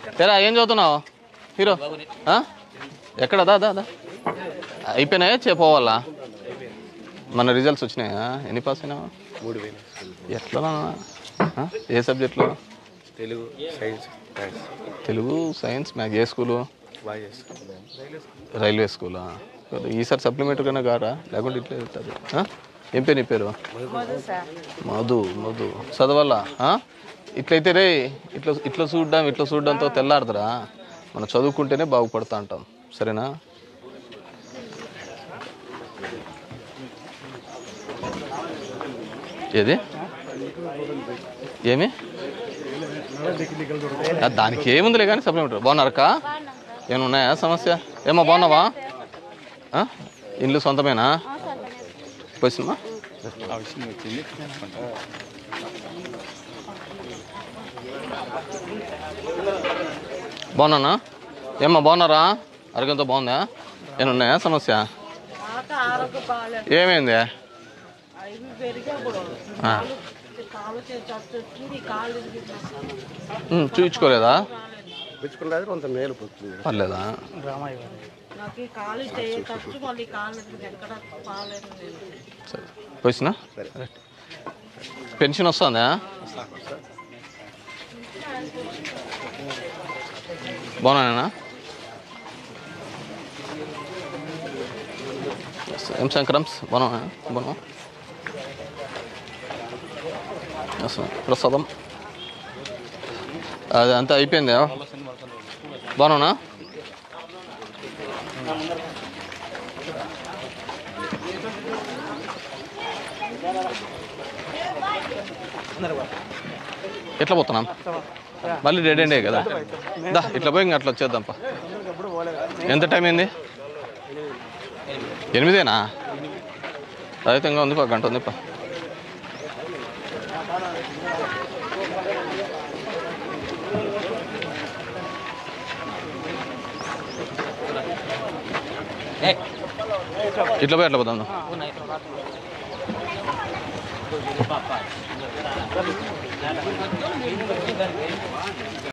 తెరా ఏం చదువుతున్నావు హీరో ఆ? ఎక్కడ దా దా దా అయిపోయినాయా చేపోవాలా మన రిజల్ట్స్ వచ్చినాయా ఎన్ని పాస్ అయినావా మూడు వేలు ఎట్లా ఆ? ఏ సబ్జెక్ట్లో Telugu science maths Telugu science maths ఏ స్కూలు బాగా చేస్తాను రైల్వే స్కూలా కొద్దిగా ఈసారి సప్లిమెంటరీ కన్నా కారా లేకుంటే ఇట్లే ఉంటుంది ఆ? ఏం పేరు నీ పేరు మధు మధు చదవాలా ఆ? ఇట్లయితే రే ఇట్లా ఇట్లా చూడడం ఇట్లా చూడడంతో తెల్లారదురా మనం చదువుకుంటేనే బాగుపడతా అంటాం సరేనా ఏది ఏమి ఆ, దానికి ఏముందిలే కానీ సప్లిమెంటరీ బాగున్నారక్క ఏమైనా ఉన్నాయా సమస్య ఏమో బాగున్నావా ఆ? ఇల్లు సొంతమేనా పోసిమా బాగున్నానా ఏమ్మా బాగున్నారా ఆరోగ్యంతో బాగుందా ఏమైనా ఉన్నాయా సమస్య నాకు ఆరోగ్యం బాగాలేదు ఏమైంది అవి పెరిగేప్పుడు ఆ. కాలు చేసి వచ్చింది కాలు ఇరిగిపోయింది. ఉమ్, చూయించుకోలేదా మెచ్చుకున్నది కొంత మేలు పోతుంది పర్లేదా నాకు ఈ కాలు చేయొచ్చు మళ్ళీ ఈ కాలు ఇరిగింది. ఎక్కడ బాగాలేదు నేను సరే పోసినా పెన్షన్ వస్తుందా బాగున్నానా ఏం సంక్రమ్స్ బాగున్నా బాగున్నా అసలు ప్రసాదం అది అంతా అయిపోయిందా బాగున్నా ఎట్లా పోతున్నాం మళ్ళీ రెడీ అండే కదా దా ఇట్లా పోయి ఇంకా అట్లా వచ్చేద్దాంపా ఎంత టైం అయింది ఎనిమిదేనా అయితే ఇంకా ఉంది పా గంట ఉంది పా ఇట్లా పోయి అట్లా పోదాం